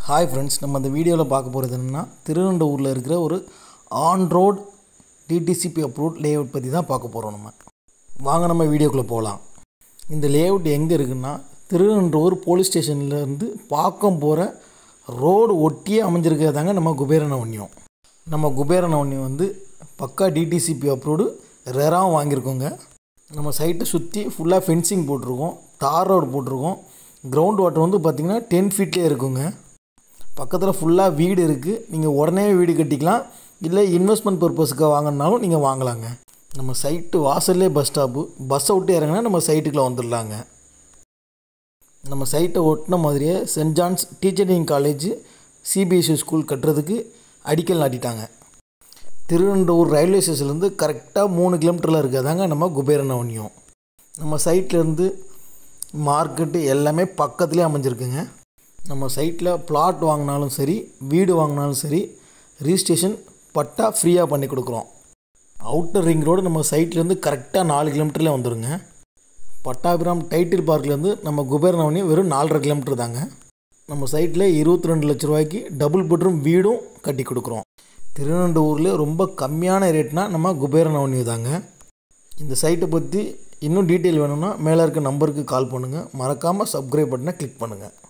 hi friends நம்ம இந்த வீடியோவில் பார்க்க போகிறது என்னென்னா திருவனந்தபுரில் இருக்கிற ஒரு on road DTCP approved layout பற்றி தான் பார்க்க போகிறோம் நம்ம வாங்க நம்ம வீடியோக்குள்ளே போகலாம் இந்த லேஅவுட் எங்கே இருக்குன்னா திருவனந்தபுர் போலீஸ் ஸ்டேஷன்லேருந்து பாக்கம் போகிற ரோடு ஒட்டியே அமைஞ்சிருக்கிறதாங்க நம்ம குபேரன ஒன்றியம் நம்ம குபேரன ஒன்றியம் வந்து பக்கா டிடிசிபி அப்ரூவ்டு ரெராவும் வாங்கியிருக்கோங்க நம்ம சைட்டை சுற்றி ஃபுல்லாக ஃபென்சிங் போட்டிருக்கோம் தார் ரோடு போட்டிருக்கோம் கிரவுண்ட் வாட்டர் வந்து பார்த்திங்கன்னா டென் ஃபீட்லேயே இருக்குங்க பக்கத்தில் ஃபுல்லாக வீடு இருக்குது நீங்கள் உடனே வீடு கட்டிக்கலாம் இல்லை இன்வெஸ்ட்மெண்ட் பர்பஸுக்கு வாங்கினாலும் நீங்கள் வாங்கலாங்க நம்ம சைட்டு வாசல்லே பஸ் ஸ்டாப்பு பஸ்ஸை விட்டு இறங்கினா நம்ம சைட்டுக்குள்ளே வந்துடலாங்க நம்ம சைட்டை ஒட்டின மாதிரியே saint John's teaching college CBSE school கட்டுறதுக்கு அடிக்கல் நாட்டிட்டாங்க திருவனந்தபுரம் ரயில்வே ஸ்டேஷன்லேருந்து கரெக்டாக மூணு கிலோமீட்டரில் இருக்கிறதாங்க நம்ம குபேரன் அவனியம் நம்ம சைட்லேருந்து மார்க்கெட்டு எல்லாமே பக்கத்துலேயே அமைஞ்சிருக்குங்க நம்ம சைட்டில் பிளாட் வாங்கினாலும் சரி வீடு வாங்கினாலும் சரி ரிஜிஸ்ட்ரேஷன் பட்டா ஃப்ரீயாக பண்ணி கொடுக்குறோம் அவுட்டர் ரிங் ரோடு நம்ம சைட்லேருந்து கரெக்டாக நாலு கிலோமீட்டரில் வந்துடுங்க பட்டாபிராம் டைட்டில் பார்க்லேருந்து நம்ம குபேரனவனி வெறும் நாலரை கிலோமீட்டர் தாங்க நம்ம சைட்டில் இருபத்தி ரெண்டு லட்ச ரூபாய்க்கு டபுள் பெட்ரூம் வீடும் கட்டி கொடுக்குறோம் திருவனந்தபுரில் ரொம்ப கம்மியான ரேட்னால் நம்ம குபேரனவனி தாங்க இந்த சைட்டை பற்றி இன்னும் டீட்டெயில் வேணும்னா மேலே இருக்க நம்பருக்கு கால் பண்ணுங்கள் மறக்காமல் சப்ஸ்கிரைப் பட்டனை கிளிக் பண்ணுங்கள்